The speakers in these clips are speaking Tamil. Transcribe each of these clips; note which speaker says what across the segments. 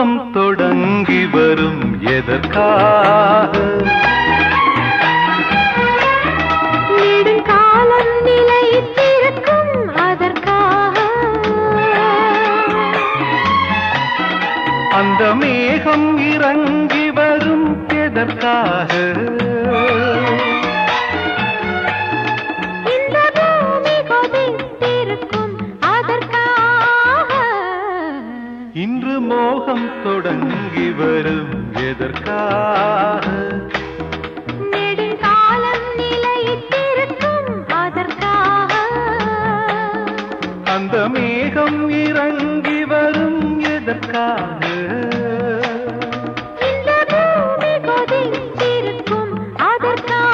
Speaker 1: மோகம் தொடங்கி வரும் எதற்காக
Speaker 2: நெடுங்காலம் நிலைத்திருக்கும் அதற்காக
Speaker 1: அந்த மேகம் இறங்கி வரும் எதற்காக
Speaker 2: இந்த பூமி கொதித்திருக்கும் அதற்காக
Speaker 1: இன்று மோகம் தொடங்கி வரும் எதற்காக
Speaker 2: நெடுங்காலம் நிலைத்திருக்கும் அதற்காக
Speaker 1: அந்த மேகம் இறங்கி வரும் எதற்காக
Speaker 2: இந்த பூமி கொதித்திருக்கும் அதற்காக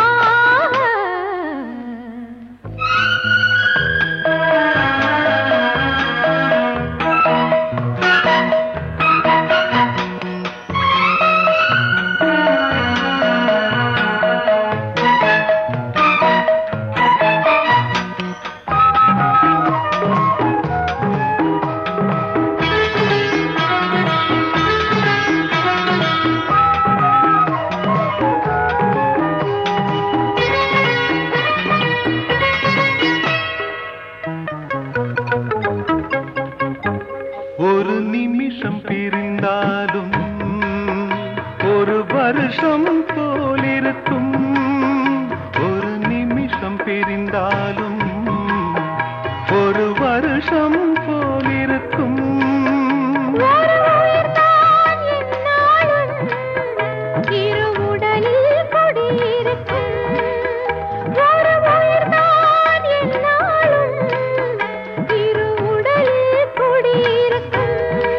Speaker 1: ஒரு நிமிஷம் பிரிந்தாலும் ஒரு வருஷம் போலிருக்கும் ஒரு நிமிஷம் பிரிந்தாலும் ஒரு வருஷம் போலிருக்கும்
Speaker 2: ஒரு உயிர்தான் எந்நாளும் இரு உடலில் குடியிருக்கும். ஒரு உயிர்தான் எந்நாளும் இரு உடலில் குடியிருக்கும்.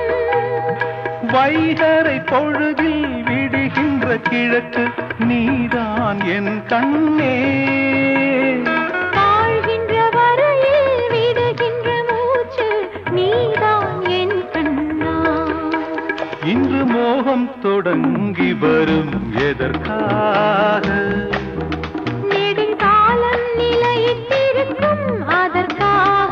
Speaker 1: வைகரை பொழுதில் விடுகின்ற கிழக்கு நீதான் என் கண்ணே
Speaker 2: வாழ்கின்ற வரையில் விடுகின்ற மூச்சு நீதான் என் கண்ணா
Speaker 1: இன்று மோகம் தொடங்கி வரும் எதற்காக
Speaker 2: நெடுங்காலம் நிலைத்திருக்கும் அதற்காக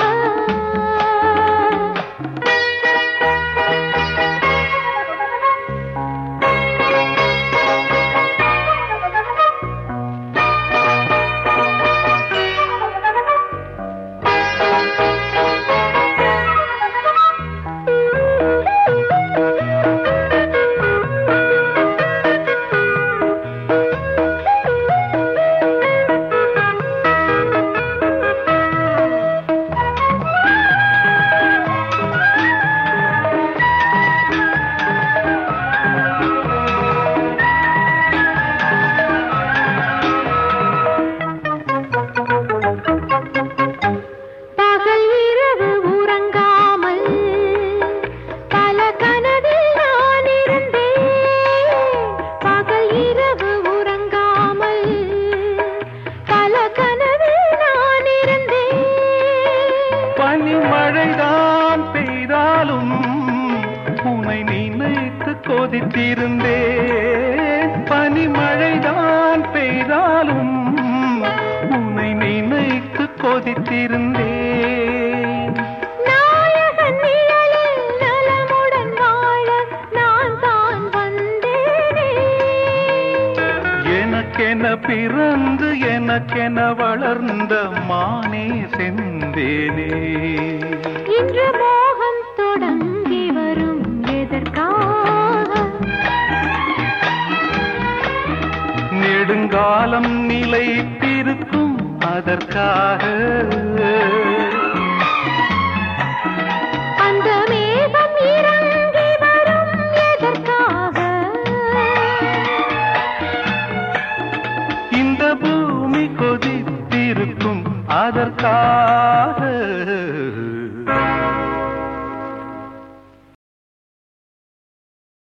Speaker 2: பகல் இரவு உறங்காமல் பல கனவில் நான் இருந்தேன் பகல் இரவு உறங்காமல் பல கனவில் நான் இருந்தேன்
Speaker 1: பனிமழைதான் பெய்தாலும் உன்னை நினைத்து கொதித்திருந்தேன் பனிமழைதான் பெய்தாலும் உன்னை நினைத்து கொதித்திருந்தேன்
Speaker 2: நாயகன் நிழலில் நலமுடன் வாழ நான் தான் வந்தேனே
Speaker 1: எனக்கென பிறந்து எனக்கென வளர்ந்த மானே செந்தேனே
Speaker 2: இன்று மோகம் தொடங்கி வரும் எதற்காக
Speaker 1: நெடுங்காலம் நிலைத்திருக்கும் அதற்காக
Speaker 2: அந்த மேகம் இறங்கி வரும் எதற்காக
Speaker 1: இந்த பூமி கொதித்திருக்கும் அதற்காக